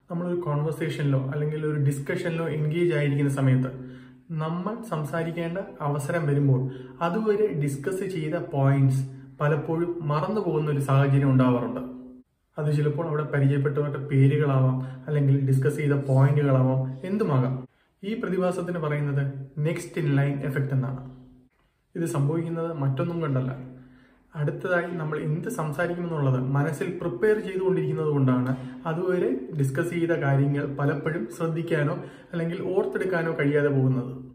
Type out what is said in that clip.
നമ്മളൊരു കോൺവെർസേഷനിലോ അല്ലെങ്കിൽ ഒരു ഡിസ്കഷനിലോ എൻഗേജ് ആയിരിക്കുന്ന സമയത്ത് നമ്മൾ സംസാരിക്കേണ്ട അവസരം വരുമ്പോൾ അതുവരെ ഡിസ്കസ് ചെയ്ത പോയിന്റ്സ് പലപ്പോഴും മറന്നു പോകുന്ന ഒരു സാഹചര്യം ഉണ്ടാവാറുണ്ട് അത് ചിലപ്പോൾ അവിടെ പരിചയപ്പെട്ടവരുടെ പേരുകളാവാം അല്ലെങ്കിൽ ഡിസ്കസ് ചെയ്ത പോയിന്റുകളാവാം എന്തുമാകാം ഈ പ്രതിഭാസത്തിന് പറയുന്നത് നെക്സ്റ്റ് ഇൻ ലൈൻ എഫക്റ്റ് എന്നാണ് ഇത് സംഭവിക്കുന്നത് മറ്റൊന്നും കൊണ്ടല്ല അടുത്തതായി നമ്മൾ എന്ത് സംസാരിക്കുമെന്നുള്ളത് മനസ്സിൽ പ്രിപ്പയർ ചെയ്തുകൊണ്ടിരിക്കുന്നത് കൊണ്ടാണ് അതുവരെ ഡിസ്കസ് ചെയ്ത കാര്യങ്ങൾ പലപ്പോഴും ശ്രദ്ധിക്കാനോ അല്ലെങ്കിൽ ഓർത്തെടുക്കാനോ കഴിയാതെ പോകുന്നത്